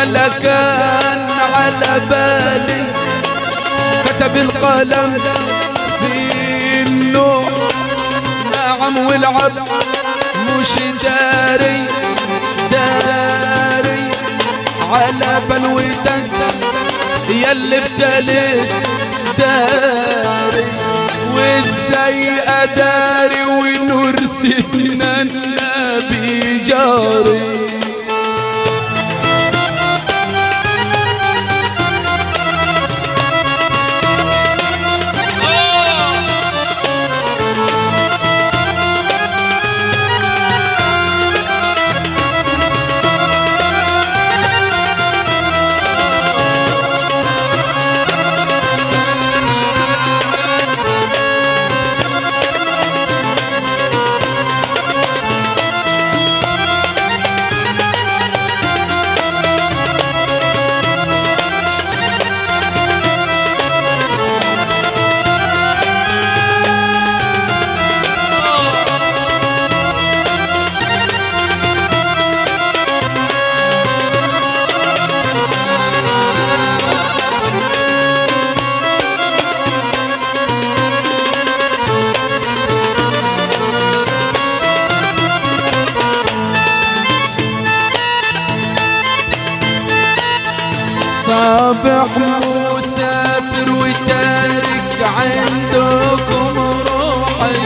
ولا كان على بالي كتب القلم في النوم نعم والعب مش داري داري على بلوتك يلي ابتليت داري وازاي اداري ونور سيدنا النبي جاري صابح مسافر وتارك عندكم روحي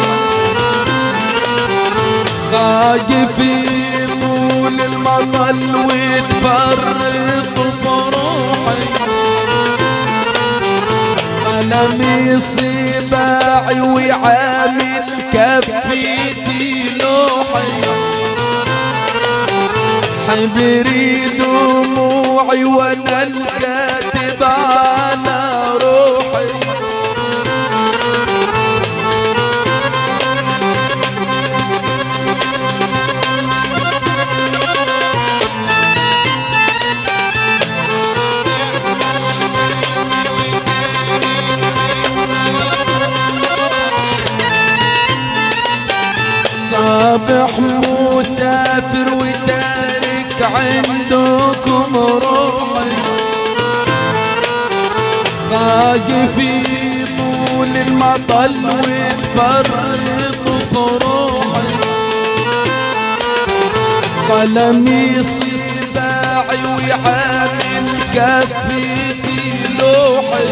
خايف يمول المطل ويتفرق فروحي قلمي صباعي وعامل كفيتي لوحي حبري دموعي وانا الكاتب على روحي صابح مسافر وتارك عندكم روحي خايف يطول المطل ويتفرق فروحي قلمي صباعي ويعامل كفيتي لوحي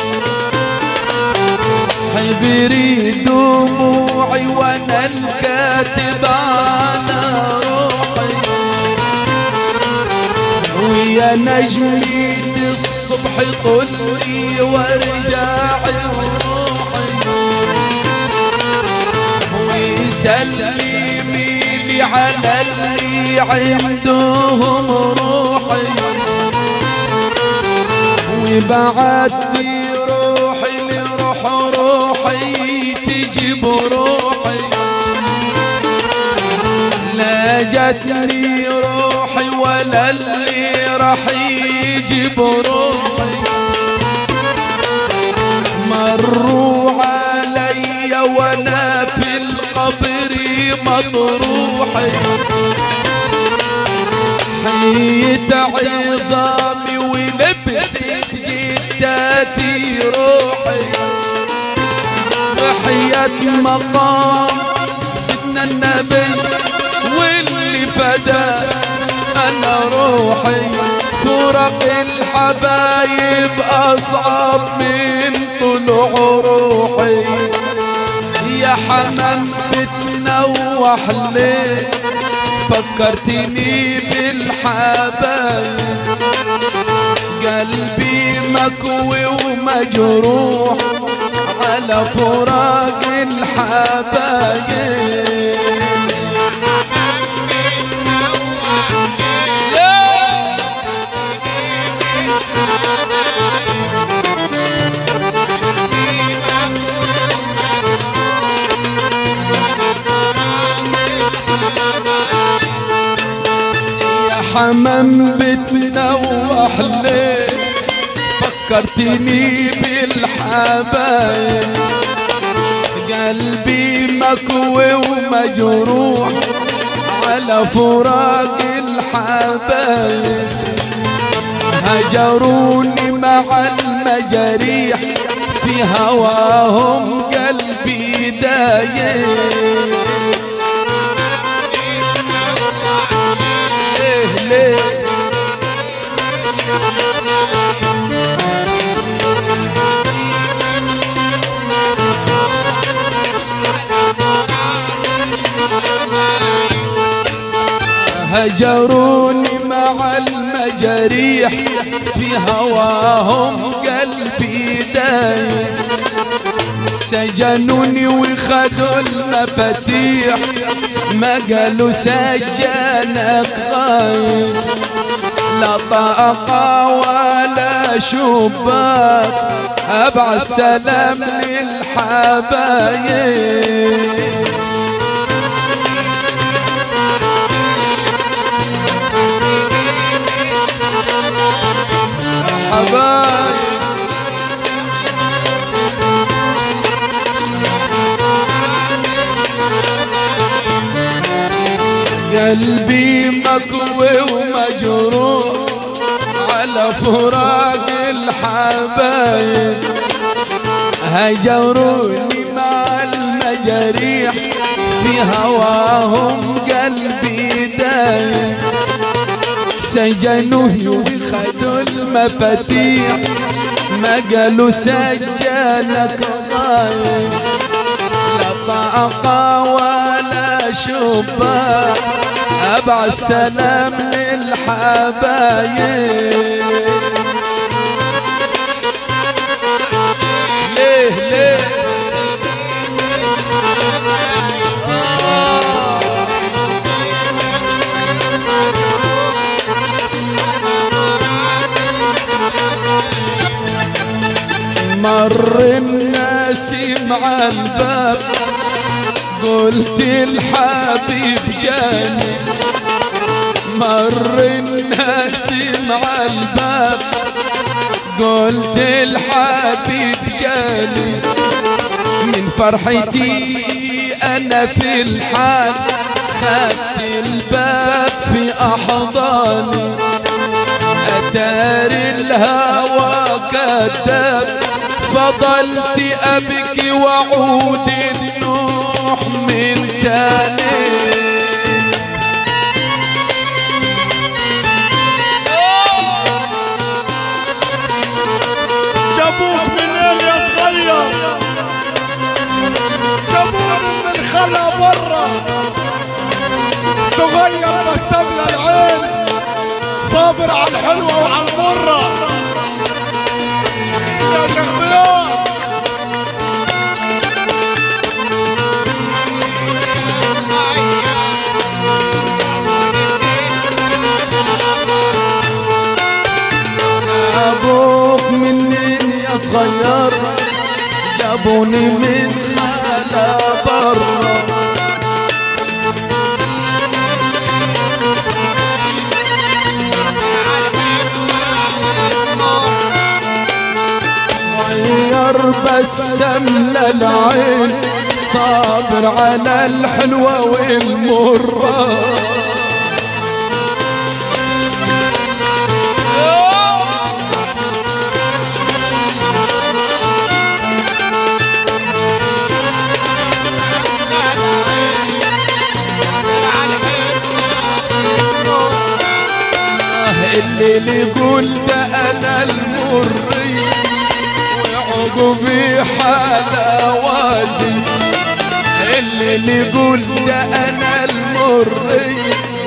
حبري دموعي وانا الكاتب على روحي ويا نجمة الصبح طلي وارجعي روحي ويسلمي لي على اللي عندهم روحي وبعدتي روحي لروح روحي تجيب روحي لا جتني روحي ولا اللي راح يجيب روحي مروا علي وانا في القبر مطروحي حيت عظامي ولبست جداتي روحي وحياة مقام سيدنا النبي واللي فدا انا روحي فرق الحبايب اصعب من طلوع روحي يا حمام بتنوح ليه فكرتني بالحبايب قلبي مكوي ومجروح على فراق الحبايب يا حمام بتنوح ليه فكرتني بالحبايب قلبي مكوي ومجروح على فراق الحبايب هجروني مع المجاريح في هواهم قلبي دايم ليه ليه هجروني مع المجاريح في هواهم قلبي دايم سجنوني وخدوا المفاتيح ما قالوا سجنك غايب لا طاقة ولا شباك أبع السلام للحبايب حبايب قلبي مكوي ومجروح على فراق الحبايب هجروني مع المجاريح في هواهم قلبي دايم سجنوني وخدوا المفاتيح ما قالوا سجلك ضايع لا طاقة ولا شباك أبع السلام للحبايب ليه ليه مر الناس مع الباب قلت الحبيب جاني مر الناس مع الباب قلت الحبيب جاني من فرحتي انا في الحال خدت الباب في احضاني اتار الهوى كذاب فضلت ابكي واعود النوح من تاني جابوك منين يا صغير جابوني من الخلا برا صغير بسم العين صابر على الحلوة وعلى المرة يا شخصيات ابوك منين يا صغير جابوني من خلا برا غير بسم للعين صابر على الحلوة والمرة اللي يقول ده انا المري وعقبي حلاواتي اللي يقول ده انا المري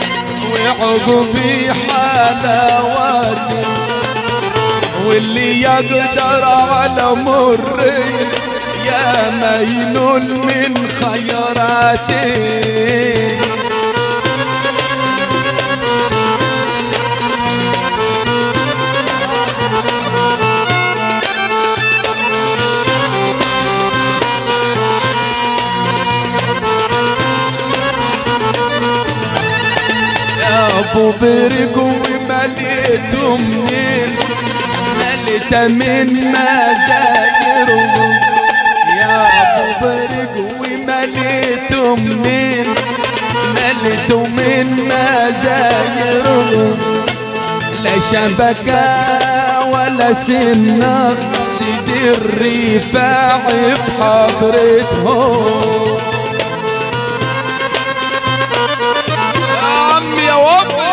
وعقبي حلاواتي واللي يقدر على مري يا مينون من خيراتي يا ابو برق ومليته منين مليته من مزاجرهم يا ابو برق ومليته منين مليته من مزاجرهم لا شبكة ولا سنة سيدي الرفاع في حضرتهم يا عمي يا وفا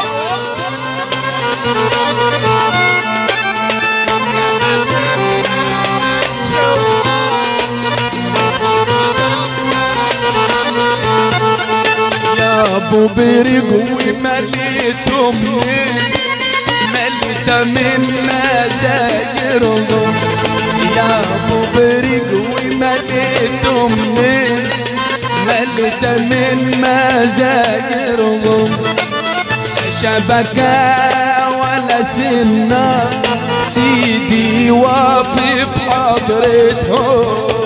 يا ابو برجوي مليتهم من مليت من مزاجرهم يا ابو برجوي مليتهم من مليت من مزاجرهم شبكة ولا سنة سيدي واقف حضرتهم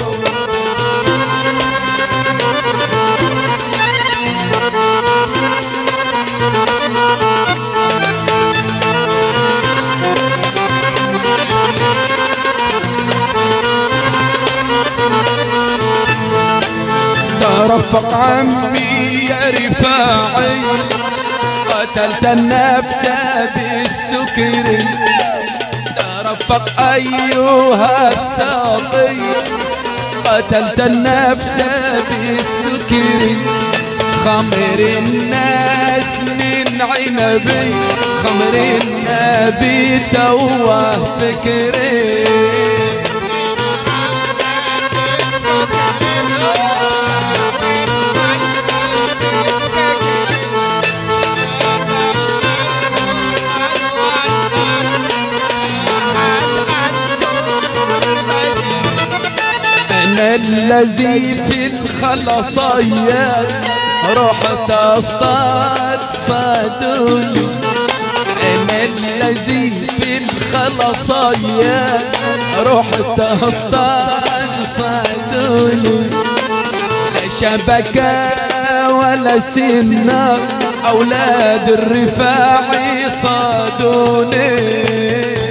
ترفق عمي يا رفاعي قتلت النفس بالسكر ترفق أيها الساقي قتلت النفس بالسكر خمر الناس من عنبي خمر النبي توه فكري أنا الذي في الخلصيات رحت أصطاد صادوني أنا الذي في الخلصيات رحت أصطاد صادوني لا شبكة ولا سنة أولاد الرفاع صادوني